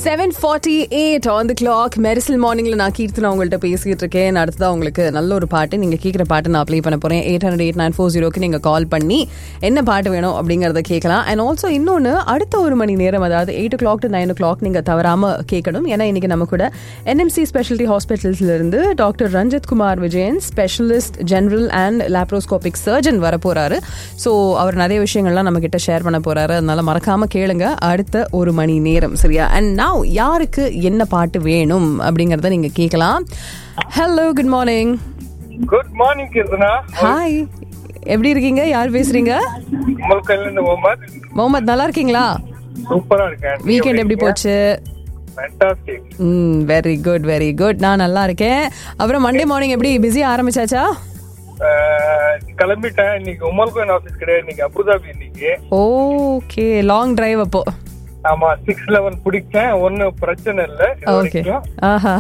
Seven forty eight on the clock மெரிசல் மார்னிங்ல நான் கீர்த்தனா உங்கள்கிட்ட பேசிட்டு இருக்கேன் அடுத்ததா உங்களுக்கு நல்ல ஒரு பாட்டு நீங்க கேட்குற பாட்டு நான் ப்ளே பண்ண போறேன் eight hundred eight nine four ஜீரோக்கு நீங்க கால் பண்ணி என்ன பாட்டு வேணும் அப்படிங்கறத கேட்கலாம் அண்ட் ஆல்சோ இன்னொன்று அடுத்த ஒரு மணி நேரம் அதாவது eight o'clock to nine o'clock நீங்க தவறாம கேட்கணும் ஏன்னா இன்னைக்கு நம்ம கூட என்எம்சி ஸ்பெஷாலிட்டி ஹாஸ்பிட்டல்ஸ்ல இருந்து doctor Ranjith Kumar Vijayan specialist general and laparoscopic surgeon வர போறாரு ஸோ அவர் நிறைய விஷயங்கள்லாம் நம்ம கிட்ட ஷேர் பண்ண போறாரு அதனால மறக்காம கேளுங்க அடுத்த ஒரு மணி நேரம் சரியா அண்ட் நவ் யாருக்கு என்ன பாட்டு வேணும் அப்படிங்கறத நீங்க கேட்கலாம் hello good morning good morning Keerthana hi எப்படி இருக்கீங்க யார் பேசுறீங்க முல்கல்ல இருந்து முகமது முகமது நல்லா இருக்கீங்களா சூப்பரா இருக்கேன் வீக்கெண்ட் எப்படி போச்சு ஃபேண்டாஸ்டிக் ம் வெரி குட் வெரி குட் நான் நல்லா இருக்கேன் அப்புறம் மண்டே மார்னிங் எப்படி பிஸி ஆரம்பிச்சாச்சா கிளம்பிட்டேன் இன்னைக்கு உமல் கோயின் ஆபீஸ் கிடையாது இன்னைக்கு அபுதாபி இன்னைக்கு ஓகே லாங் டிரைவ் அப்போ ஆமா சிக்ஸ் லெவன் பிடிச்சேன் ஒன்னும் பிரச்சனை இல்ல இது ஓகே வரைக்கும் ஆஹா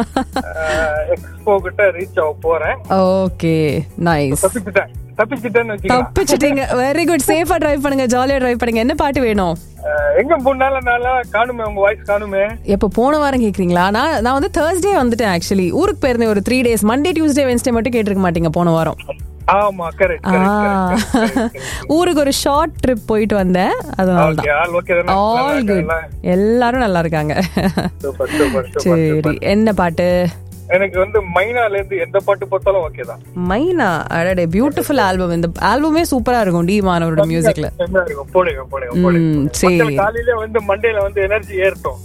எக்ஸ்போ கிட்ட ரீச் ஆக போறேன் ஓகே நைஸ் தப்பிச்சிட்டேன் தப்பிச்சிட்டேன்னு வச்சுக்கலாம் தப்பிச்சிட்டீங்க வெரி குட் சேஃபா டிரைவ் பண்ணுங்க ஜாலியா டிரைவ் பண்ணுங்க என்ன பாட்டு வேணும் அஹ், எங்க போனால நாளா காணுமே உங்க வாய்ஸ் காணுமே எப்போ போன வாரம் கேக்குறீங்களா நான் நான் வந்து தேர்ஸ்டே வந்துட்டேன் ஆக்சுவலி ஊருக்கு போயிருந்தேன் ஒரு three days Monday Tuesday Wednesday மட்டும் கேட்டிருக்க மாட்டீங்க போன வாரம் ஆமா கரெக்ட் ஆ. கரெக்ட் ஊருக்கு ஒரு ஷார்ட் ட்ரிப் போயிட்டு வந்தேன் அதனால ஓகே தான் ஆல் ஓகே ஆல் குட் எல்லாரும் நல்லா இருக்காங்க சூப்பர் சூப்பர் சூப்பர் சரி என்ன பாட்டு எனக்கு வந்து மைனால இருந்து எந்த பாட்டு பார்த்தாலும் ஓகே தான் மைனா அடடே பியூட்டிஃபுல் ஆல்பம் இந்த ஆல்பமே சூப்பரா இருக்கும் டி மானவரோட மியூசிக்ல செம்மையா இருக்கும். போடுங்க போடுங்க போடுங்க ம் சரி மக்கள் காலையில வந்து மண்டேல வந்து எனர்ஜி ஏறட்டும்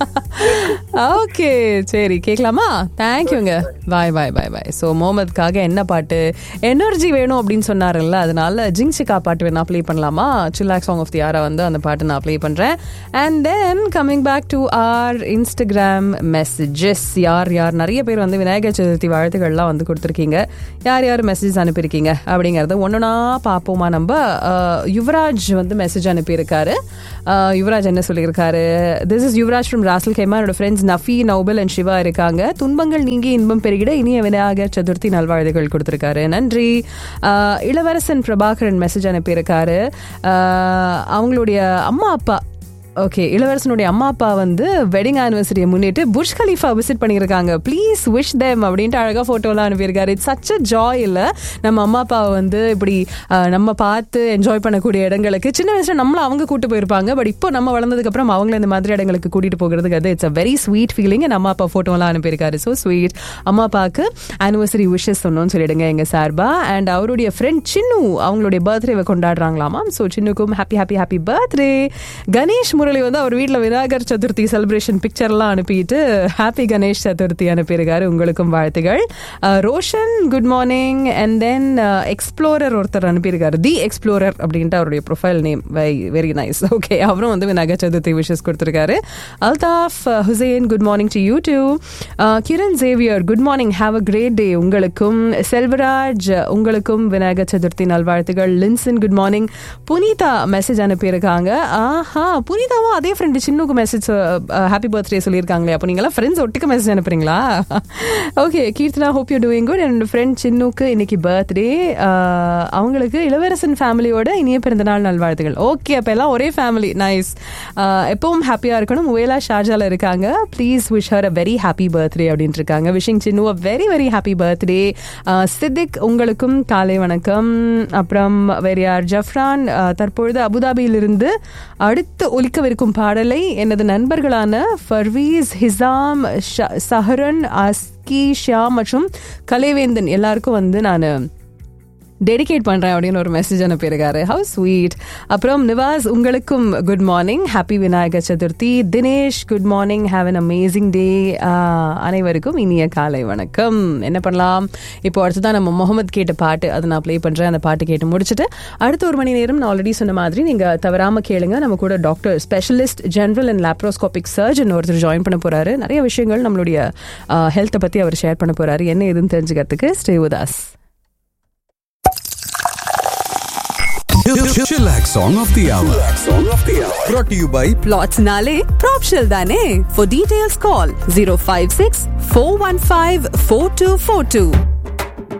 ஓகே சரி கேட்கலாமா தேங்க்யூங்க பாய் பாய் பாய் பாய் ஸோ முகமதுக்காக என்ன பாட்டு எனர்ஜி வேணும் அப்படின்னு சொன்னார்ல அதனால ஜிங்சிகா பாட்டு வேணா ப்ளே பண்ணலாமா சில்லாக் சாங் ஆஃப் தி ஆரா வந்து அந்த பாட்டு நான் ப்ளே பண்றேன் and then coming back to our Instagram messages யார் யார் நிறைய பேர் வந்து விநாயகர் சதுர்த்தி வாழ்த்துக்கள்லாம் வந்து கொடுத்துருக்கீங்க யார் யார் மெசேஜ் அனுப்பியிருக்கீங்க அப்படிங்கறத ஒன்றுனா பார்ப்போமா நம்ம அஹ், யுவராஜ் வந்து மெசேஜ் அனுப்பியிருக்காரு அஹ், யுவராஜ் என்ன சொல்லியிருக்காரு this is Yuvraj from Ras al Khaimah என்னோட ஃப்ரெண்ட்ஸ் நஃபி நௌபல் அண்ட் சிவா இருக்காங்க துன்பங்கள் நீங்கி இன்பம் பெருகிட இனிய விநாயகர் சதுர்த்தி நல்வாழ்த்துகள் கொடுத்திருக்காரு நன்றி அஹ், இளவரசன் பிரபாகரன் மெசேஜ் அனுப்பியிருக்காரு அஹ், அவங்களுடைய அம்மா அப்பா ஓகே இளவரசனுடைய அம்மா அப்பா வந்து வெட்டிங் ஆனிவர்சரியை முன்னிட்டு புர்ஜ் கலீஃபா விசிட் பண்ணியிருக்காங்க ப்ளீஸ் விஷ் தேம் அப்படின்ட்டு அழகாக ஃபோட்டோலாம் அனுப்பியிருக்காரு இட்ஸ் சச் அ ஜாய் இல்லை நம்ம அம்மா அப்பாவை வந்து இப்படி அஹ், நம்ம பார்த்து என்ஜாய் பண்ணக்கூடிய இடங்களுக்கு சின்ன வயசுல நம்மள அவங்க கூட்டு போயிருப்பாங்க பட் இப்போ நம்ம வளர்ந்ததுக்கப்புறம் அவங்கள இந்த மாதிரி இடங்களுக்கு கூட்டிட்டு போகிறதுக்கு அது it's a very sweet feeling என் அம்மா அப்பா ஃபோட்டோலாம் அனுப்பியிருக்காரு ஸோ ஸ்வீட் அம்மா அப்பாவுக்கு ஆனிவர்சரி விஷஸ் சொன்னோம்னு சொல்லிடுங்க எங்க சார்பா அண்ட் அவருடைய ஃப்ரெண்ட் சின்னு அவங்களுடைய பர்த்டேவை கொண்டாடுறாங்களாமா ஸோ சின்னுக்கும் happy happy happy birthday Ganesh Murali வந்து அவர் வீட்டில் விநாயகர் சதுர்த்தி செலிப்ரேஷன் பிக்சர்லாம் அனுப்பிட்டு ஹாப்பி கணேஷ் சதுர்த்தி அனுப்பியிருக்காரு உங்களுக்கும் வாழ்த்துகள் ah, Roshan good morning and then explorer ஒருத்தர் அனுப்பியிருக்காரு தி எக்ஸ்ப்ளோரர் அப்படின்ட்டு அவருடைய profile name very nice okay அவரும் வந்து விநாயகர் சதுர்த்தி விஷஸ் கொடுத்துருக்காரு Althaf Hussain good morning to you too Kiran Xavier good morning have a great day உங்களுக்கும் செல்வராஜ் உங்களுக்கும் விநாயகர் சதுர்த்தி நல்வாழ்த்துகள் Linson good morning Punitha message அனுப்பியிருக்காங்க ஆஹா புனிதாவும் அதே ஃப்ரெண்டு சின்னுக்கு மெசேஜ் ஹாப்பி பர்த்டே சொல்லியிருக்காங்களே அப்போ நீங்களா ஃப்ரெண்ட்ஸ் ஒட்டுக்க message அனுப்புறீங்களா okay Keerthana hope you doing good என்னோட ஃப்ரெண்ட் சின்னுக்கு இன்னைக்கு பர்த்டே அவங்களுக்கு இளவரசன் ஃபேமிலியோட இனிய பிறந்தநாள் நல்வாழ்த்துகள் ஓகே அப்போ எல்லாம் ஒரே ஃபேமிலி நைஸ் எப்பவும் ஹாப்பியாக இருக்கணும் முவேலா ஷார்ஜால இருக்காங்க please wish her a very happy birthday அப்படின்ட்டு இருக்காங்க wishing Chinnu a very very happy birthday Siddique உங்களுக்கும் காலை வணக்கம் அப்புறம் வேற யார் ஜஃப்ரான் அஹ், தற்பொழுது அபுதாபியிலிருந்து அடுத்து ஒலிக்கவிருக்கும் பாடலை எனது நண்பர்களான ஃபர்வீஸ் ஹிசாம் ஷ- சஹரன் அஸ்கி ஷியா மற்றும் கலைவேந்தன் எல்லாருக்கும் வந்து நான் டெடிகேட் பண்றேன் அப்படின்னு ஒரு மெசேஜ் அனுப்பியிருக்காரு ஹவு ஸ்வீட் அப்புறம் நிவாஸ் உங்களுக்கும் good morning happy Vinayagar Chaturthi Dinesh good morning have an amazing day அனைவருக்கும் இனிய காலை வணக்கம் என்ன பண்ணலாம் இப்போ அடுத்ததான் நம்ம முகமது கேட்ட பாட்டு அதை நான் ப்ளே பண்றேன் அந்த பாட்டு கேட்டு முடிச்சுட்டு அடுத்த ஒரு மணி நேரம் நான் ஆல்ரெடி சொன்ன மாதிரி நீங்க தவறாம கேளுங்க நம்ம கூட doctor specialist general and laparoscopic surgeon ஒருத்தர் ஜாயின் பண்ண போறாரு நிறைய விஷயங்கள் நம்மளுடைய ஹெல்த்தை பத்தி அவர் ஷேர் பண்ண போறாரு என்ன ஏதுன்னு தெரிஞ்சுக்கிறதுக்கு stay with us Chillax Song of the Hour. Song of the Hour. Brought to you by Plots Nale, Propshell Dane. For details, call 056 415 4242.